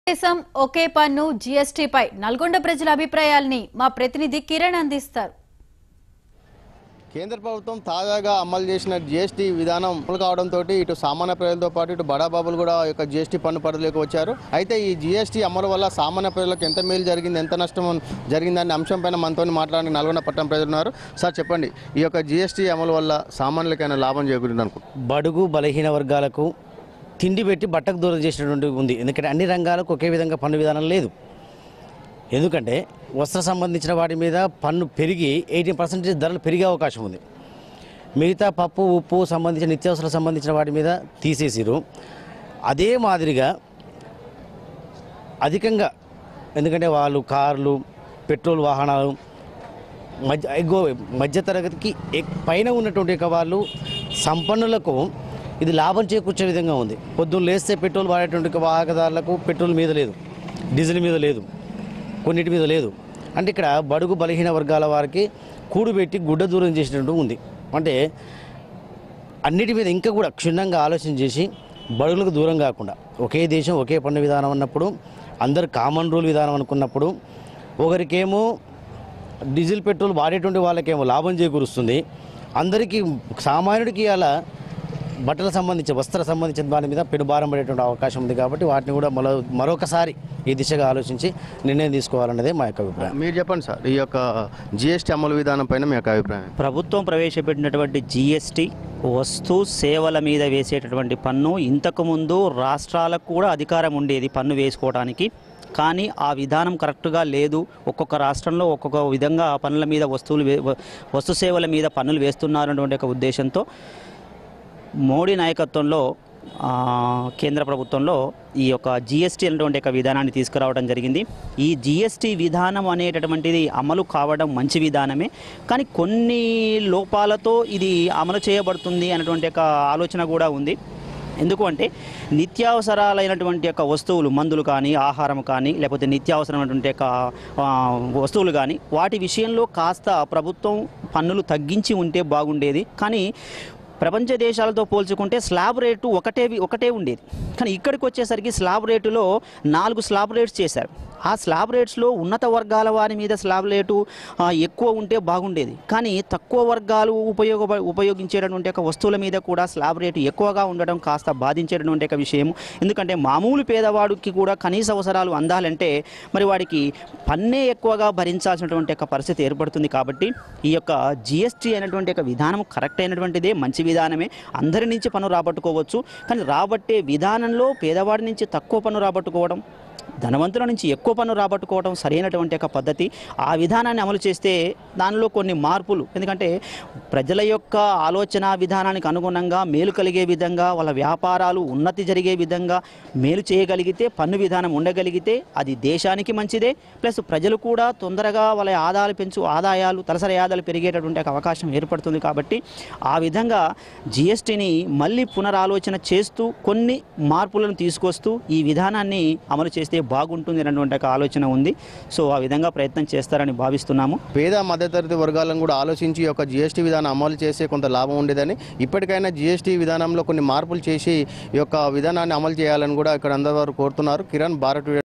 దేశం ఒకే పన్ను జీఎస్టీపై నల్గొండ ప్రజల అభిప్రాయాల్ని మా ప్రతినిధి కిరణ్ అందిస్తారు కేంద్ర ప్రభుత్వం తాజాగా అమలు చేసిన జీఎస్టీ విధానం అమలు కావడంతో ఇటు సామాన్య ప్రజలతో పాటు ఇటు బడాబాబులు కూడా ఈ యొక్క జీఎస్టీ పన్ను పరిధిలోకి వచ్చారు అయితే ఈ జీఎస్టీ అమలు వల్ల సామాన్య ప్రజలకు ఎంత మేలు జరిగింది ఎంత నష్టం జరిగిందనే అంశం పైన మనతో మాట్లాడిన నల్గొండ పట్టణం ప్రజలు ఉన్నారు సార్ చెప్పండి ఈ యొక్క జీఎస్టీ అమలు వల్ల సామాన్యులకైనా లాభం చేకూరింది అనుకుంటున్నారు బడుగు బలహీన వర్గాలకు తిండి పెట్టి బట్టకు దూరం చేసినటువంటి ఉంది ఎందుకంటే అన్ని రంగాలకు ఒకే విధంగా పన్ను విధానం లేదు ఎందుకంటే వస్త్ర సంబంధించిన వాటి మీద పన్ను పెరిగి ఎయిటీన్ పర్సెంటేజ్ ధరలు పెరిగే అవకాశం ఉంది మిగతా పప్పు ఉప్పు సంబంధించిన నిత్యావసరాలకు సంబంధించిన వాటి మీద తీసేసిరు అదే మాదిరిగా అధికంగా ఎందుకంటే వాళ్ళు కార్లు పెట్రోల్ వాహనాలు మధ్య ఎగో మధ్యతరగతికి ఎక్- పైన ఉన్నటువంటి యొక్క వాళ్ళు సంపన్నులకు ఇది లాభం చేకూర్చే విధంగా ఉంది పొద్దున్న లేస్తే పెట్రోల్ వాడేటువంటి యొక్క వాహనదారులకు పెట్రోల్ మీద లేదు డీజిల్ మీద లేదు కొన్నిటి మీద లేదు అంటే ఇక్కడ బడుగు బలహీన వర్గాల వారికి కూడుబెట్టి గుడ్డ దూరం చేసినట్టు ఉంది అంటే అన్నిటి మీద ఇంకా కూడా క్షుణ్ణంగా ఆలోచన చేసి బడుగులకు దూరం కాకుండా ఒకే దేశం ఒకే పన్ను విధానం అన్నప్పుడు అందరు కామన్ రూల్ విధానం అనుకున్నప్పుడు ఒకరికేమో డీజిల్ పెట్రోల్ వాడేటువంటి వాళ్ళకేమో లాభం చేకూరుస్తుంది అందరికీ సామాన్యుడికి అలా బట్టలకు సంబంధించి వస్త్ర సంబంధించిన దాని మీద పెనుభారం పడేటువంటి అవకాశం ఉంది కాబట్టి వాటిని కూడా మరో మరొకసారి ఈ దిశగా ఆలోచించి నిర్ణయం తీసుకోవాలన్నదే మా యొక్క అభిప్రాయం మీరు చెప్పండి సార్ ఈ యొక్క జీఎస్టీ అమలు విధానం పైన మీ యొక్క అభిప్రాయం ప్రభుత్వం ప్రవేశపెట్టినటువంటి జీఎస్టీ వస్తు సేవల మీద వేసేటటువంటి పన్ను ఇంతకుముందు రాష్ట్రాలకు కూడా అధికారం ఉండేది పన్ను వేసుకోవడానికి కానీ ఆ విధానం కరెక్ట్గా లేదు ఒక్కొక్క రాష్ట్రంలో ఒక్కొక్క విధంగా ఆ పన్నుల మీద వస్తువులు వే- వ- వస్తు సేవల మీద పన్నులు వేస్తున్నారన్నటువంటి ఒక ఉద్దేశంతో మోడీ నాయకత్వంలో ఆ, కేంద్ర ప్రభుత్వంలో ఈ యొక్క జిఎస్టీ అనేటువంటి ఒక విధానాన్ని తీసుకురావడం జరిగింది ఈ జిఎస్టీ విధానం అనేటటువంటిది అమలు కావడం మంచి విధానమే కానీ కొన్ని లోపాలతో ఇది అమలు చేయబడుతుంది అనేటువంటి ఒక ఆలోచన కూడా ఉంది ఎందుకు అంటే నిత్యావసరాలైనటువంటి యొక్క వస్తువులు మందులు కానీ ఆహారం కానీ లేకపోతే నిత్యావసరమైనటువంటి యొక్క ఆ, వస్తువులు కానీ వాటి విషయంలో కాస్త ప్రభుత్వం పన్నులు తగ్గించి ఉంటే బాగుండేది కానీ ప్రపంచ దేశాలతో పోల్చుకుంటే స్లాబ్ రేటు ఒకటే ఒకటే ఉండేది కానీ ఇక్కడికి వచ్చేసరికి స్లాబ్ రేటులో నాలుగు స్లాబ్ రేట్స్ చేశారు ఆ స్లాబ్ రేట్స్లో ఉన్నత వర్గాల వారి మీద స్లాబ్ రేటు ఆ, ఎక్కువ ఉంటే బాగుండేది కానీ తక్కువ వర్గాలు ఉపయోగ ఉపయోగించేటటువంటి ఒక వస్తువుల మీద కూడా స్లాబ్ రేటు ఎక్కువగా ఉండడం కాస్త బాధించేటటువంటి ఒక విషయం ఎందుకంటే మామూలు పేదవాడికి కూడా కనీస అవసరాలు అందాలంటే మరి వాడికి పన్నే ఎక్కువగా భరించాల్సినటువంటి ఒక పరిస్థితి ఏర్పడుతుంది కాబట్టి ఈ యొక్క జిఎస్టీ అనేటువంటి ఒక విధానం కరెక్ట్ అయినటువంటిదే మంచి విధానమే అందరి నుంచి పన్ను రాబట్టుకోవచ్చు కానీ రాబట్టే విధానంలో పేదవాడి నుంచి తక్కువ పన్ను రాబట్టుకోవడం ధనవంతుల నుంచి ఎక్కువ పన్ను రాబట్టుకోవడం సరైనటువంటి ఒక పద్ధతి ఆ విధానాన్ని అమలు చేస్తే దానిలో కొన్ని మార్పులు ఎందుకంటే ప్రజల యొక్క ఆలోచన విధానానికి అనుగుణంగా మేలు కలిగే విధంగా వాళ్ళ వ్యాపారాలు ఉన్నతి జరిగే విధంగా మేలు చేయగలిగితే పన్ను విధానం ఉండగలిగితే అది దేశానికి మంచిదే ప్లస్ ప్రజలు కూడా తొందరగా వాళ్ళ ఆదాయాలు పెంచు ఆదాయాలు తలసరి ఆదాయాలు పెరిగేటటువంటి ఒక అవకాశం ఏర్పడుతుంది కాబట్టి ఆ విధంగా జిఎస్టీని మళ్ళీ పునరాలోచన చేస్తూ కొన్ని మార్పులను తీసుకొస్తూ ఈ విధానాన్ని అమలు చేస్తే బాగుంటుంది అనేటువంటి ఒక ఆలోచన ఉంది సో ఆ విధంగా ప్రయత్నం చేస్తారని భావిస్తున్నాము పేద మధ్యతరగతి వర్గాలను కూడా ఆలోచించి ఈ యొక్క జీఎస్టీ విధానం అమలు చేసే కొంత లాభం ఉండేదని ఇప్పటికైనా జీఎస్టీ విధానంలో కొన్ని మార్పులు చేసి ఈ యొక్క విధానాన్ని అమలు చేయాలని కూడా ఇక్కడ అందరూ కోరుతున్నారు కిరణ్ భారత్